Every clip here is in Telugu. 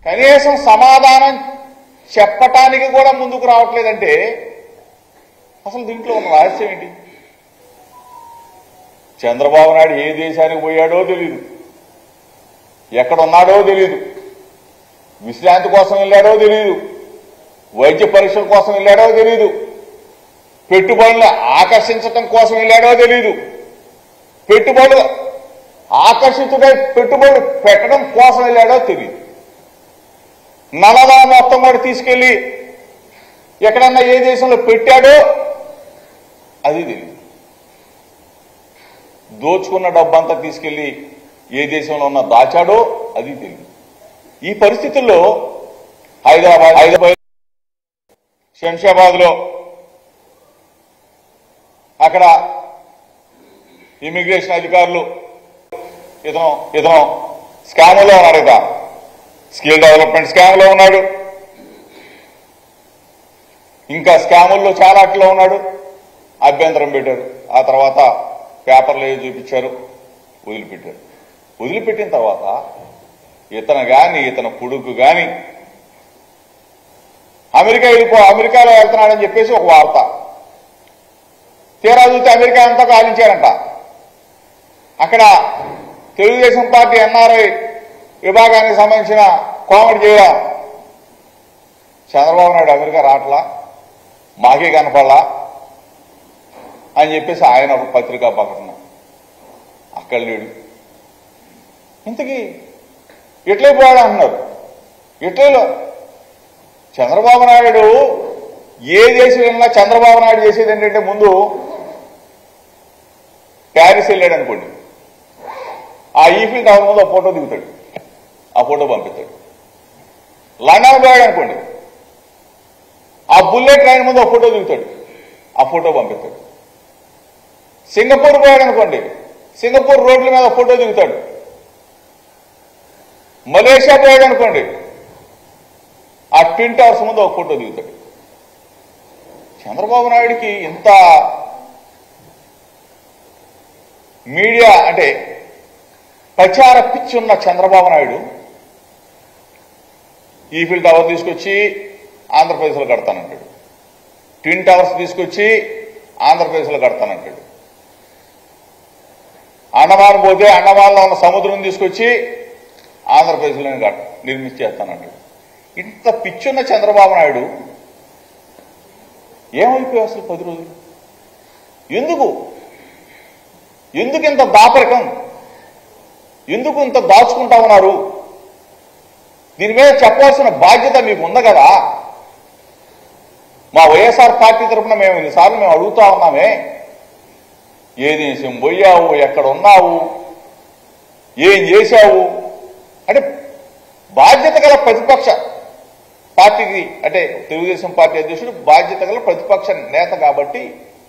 కనీసం సమాధానం చెప్పటానికి కూడా ముందుకు రావట్లేదంటే అసలు దీంట్లో ఉన్న రహస్యం ఏంటి చంద్రబాబు నాయుడు ఏ దేశానికి పోయాడో తెలియదు ఎక్కడున్నాడో తెలియదు విశ్రాంతి కోసం వెళ్ళాడో తెలియదు వైద్య పరీక్షల కోసం వెళ్ళాడో తెలియదు పెట్టుబడులు ఆకర్షించటం కోసం వెళ్ళాడో తెలియదు పెట్టుబడులు ఆకర్షితుడై పెట్టుబడులు పెట్టడం కోసం వెళ్ళాడో తెలియదు నలభై మొత్తం కూడా తీసుకెళ్లి ఎక్కడన్నా ఏ దేశంలో పెట్టాడో అది తెలియదు దోచుకున్న డబ్బంతా తీసుకెళ్లి ఏ దేశంలో ఉన్న దాచాడో అది తెలియదు ఈ పరిస్థితుల్లో హైదరాబాద్ హైదరాబాద్ శంషాబాద్ లో అక్కడ ఇమిగ్రేషన్ అధికారులు ఇతను ఇతను స్కామ్లో ఉన్నాడు ఇత స్కిల్ డెవలప్మెంట్ స్కామ్ లో ఉన్నాడు ఇంకా స్కాముల్లో చాలా అట్లో ఉన్నాడు అభ్యంతరం పెట్టారు ఆ తర్వాత పేపర్లు ఏవి చూపించారు వదిలిపెట్టారు వదిలిపెట్టిన తర్వాత ఇతను గాని ఇతను కొడుకు గాని అమెరికా వెళ్ళిపో అమెరికాలో వెళ్తున్నాడని చెప్పేసి ఒక వార్త తీరా చూస్తే అమెరికా అంతా కాలించారంట అక్కడ తెలుగుదేశం పార్టీ ఎన్ఆర్ఐ విభాగానికి సంబంధించిన కామెడీ చేయడం చంద్రబాబు నాయుడు అమెరికా రావట్లా మాకే కనపడలా అని చెప్పేసి ఆయన ఒక పత్రికా ప్రకటన అక్కడ లేడు ఇంతకీ ఎట్లయిపోయాడు అంటున్నారు ఇట్లలో చంద్రబాబు నాయుడు ఏ దేశం వెళ్ళినా చంద్రబాబు నాయుడు చేసేది ఏంటంటే ముందు ప్యారిస్ వెళ్ళాడు అనుకోండి ఆ ఈఫిల్ టవర్ ముందు ఒక ఫోటో దిగుతాడు ఆ ఫోటో పంపిస్తాడు లండన్ పోయాడు అనుకోండి ఆ బుల్లెట్ ట్రైన్ ముందు ఒక ఫోటో దిగుతాడు ఆ ఫోటో పంపిస్తాడు సింగపూర్ పోయాడు అనుకోండి సింగపూర్ రోడ్ల మీద ఒక ఫోటో దిగుతాడు మలేషియా పోయాడు అనుకోండి ఆ ట్విన్ టవర్స్ ముందు ఒక ఫోటో దిగుతాడు చంద్రబాబు నాయుడికి ఇంత మీడియా అంటే ప్రచార పిచ్చి ఉన్న చంద్రబాబు నాయుడు ఈఫిల్ టవర్ తీసుకొచ్చి ఆంధ్రప్రదేశ్లో కడతానంటాడు ట్విన్ టవర్స్ తీసుకొచ్చి ఆంధ్రప్రదేశ్లో కడతానంటాడు అండమాన్ పోతే అండమాన్లో ఉన్న సముద్రం తీసుకొచ్చి ఆంధ్రప్రదేశ్లో నేను కట్- నిర్మించేస్తానంటాడు ఇంత పిచ్చున్న చంద్రబాబు నాయుడు ఏమైపోయావు అసలు పది రోజులు ఎందుకు ఎందుకు ఇంత దాపరికం ఎందుకు ఇంత దాచుకుంటా ఉన్నారు దీని మీద చెప్పాల్సిన బాధ్యత మీకు ఉంది కదా మా వైఎస్ఆర్ పార్టీ తరఫున మేము ఎన్నిసార్లు మేము అడుగుతా ఉన్నామే ఏ దేశం పోయావు ఎక్కడ ఉన్నావు ఏం చేశావు అంటే బాధ్యత గల ప్రతిపక్ష పార్టీకి అంటే తెలుగుదేశం పార్టీ అధ్యక్షుడు బాధ్యత గల ప్రతిపక్ష నేత కాబట్టి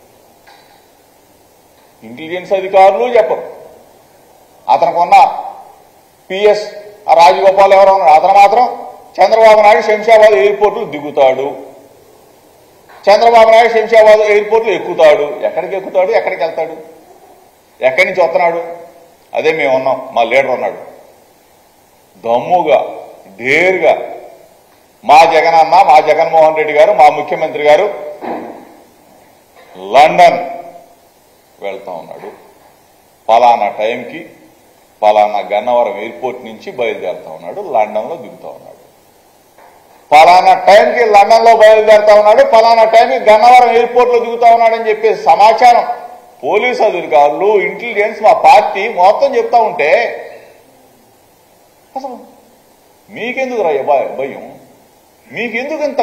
ఇంటెలిజెన్స్ అధికారులు చెప్పరు అతనికి ఉన్న పిఎస్ రాజగోపాల్ ఎవరో ఉన్నారు అతను మాత్రం చంద్రబాబు నాయుడు శంషాబాద్ ఎయిర్పోర్ట్లో దిగుతాడు చంద్రబాబు నాయుడు శంషాబాద్ ఎయిర్పోర్ట్లో ఎక్కుతాడు ఎక్కడికి ఎక్కుతాడు ఎక్కడికి వెళ్తాడు ఎక్కడి నుంచి వస్తున్నాడు అదే మేము ఉన్నాం మా లీడర్ ఉన్నాడు దమ్ముగా ఢేరుగా మా జగనన్న మా జగన్మోహన్ రెడ్డి గారు మా ముఖ్యమంత్రి గారు లండన్ వెళ్తా ఉన్నాడు పలానా టైంకి పలానా గన్నవరం ఎయిర్పోర్ట్ నుంచి బయలుదేరుతా ఉన్నాడు లండన్లో దిగుతా ఉన్నాడు పలానా టైంకి లండన్లో బయలుదేరుతా ఉన్నాడు పలానా టైంకి గన్నవరం ఎయిర్పోర్ట్లో దిగుతా ఉన్నాడని చెప్పే సమాచారం పోలీసు అధికారులు ఇంటెలిజెన్స్ మా పార్టీ మొత్తం చెప్తా ఉంటే అసలు మీకెందుకు రా భయ- భయం మీకెందుకు ఇంత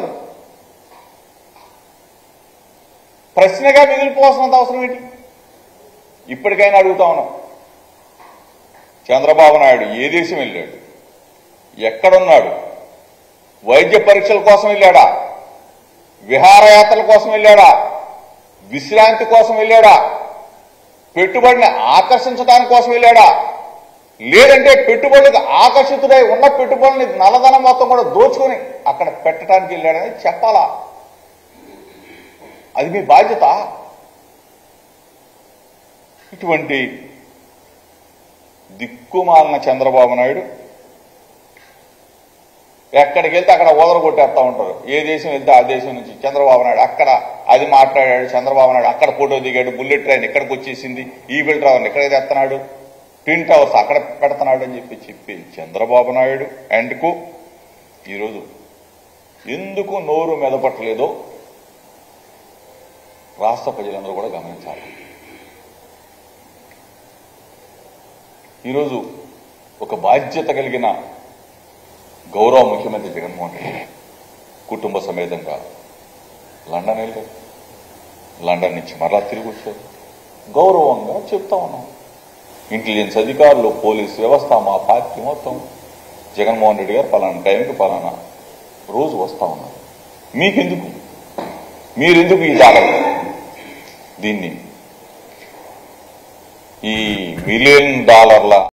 ప్రశ్నగా మిగిలిపోవాల్సినంత అవసరం ఏంటి ఇప్పటికైనా అడుగుతా ఉన్నాం చంద్రబాబు నాయుడు ఏ దేశం వెళ్ళాడు ఎక్కడున్నాడు వైద్య పరీక్షల కోసం వెళ్ళాడా విహారయాత్రల కోసం వెళ్ళాడా విశ్రాంతి కోసం వెళ్ళాడా పెట్టుబడిని ఆకర్షించడానికి కోసం వెళ్ళాడా లేదంటే పెట్టుబడులకు ఆకర్షితుడై ఉన్న పెట్టుబడిని నల్లధనం మొత్తం కూడా దోచుకొని అక్కడ పెట్టడానికి వెళ్ళాడని చెప్పాలా అది మీ బాధ్యత ఇటువంటి దిక్కుమాలిన చంద్రబాబు నాయుడు ఎక్కడికి వెళ్తే అక్కడ ఓదర కొట్టేస్తా ఉంటారు ఏ దేశం వెళ్తే ఆ దేశం నుంచి చంద్రబాబు నాయుడు అక్కడ అది మాట్లాడాడు చంద్రబాబు నాయుడు అక్కడ ఫోటో దిగాడు బుల్లెట్ ట్రైన్ ఇక్కడికి వచ్చేసింది ఈ బిల్ ట్రావెల్ ఇక్కడే తెస్తున్నాడు ట్విన్ టవర్స్ అక్కడ పెడుతున్నాడు అని చెప్పి చెప్పి చంద్రబాబు నాయుడు అండ్కు ఈరోజు ఎందుకు నోరు మెదపట్టలేదో రాష్ట్ర ప్రజలందరూ కూడా గమనించాలి ఈరోజు ఒక బాధ్యత కలిగిన గౌరవ ముఖ్యమంత్రి జగన్మోహన్ రెడ్డి కుటుంబ సమేతంగా లండన్ వెళ్ళారు లండన్ నుంచి మరలా తిరిగి వచ్చారు గౌరవంగా చెప్తా ఉన్నాం ఇంటెలిజెన్స్ అధికారులు పోలీస్ వ్యవస్థ మా పార్టీ మొత్తం జగన్మోహన్ రెడ్డి గారు పలానా టైంకి పలానా రోజు వస్తా ఉన్నారు మీకెందుకు మీరెందుకు ఈ జాగ్రత్త దీన్ని ఈ మిలియన్ డాలర్ల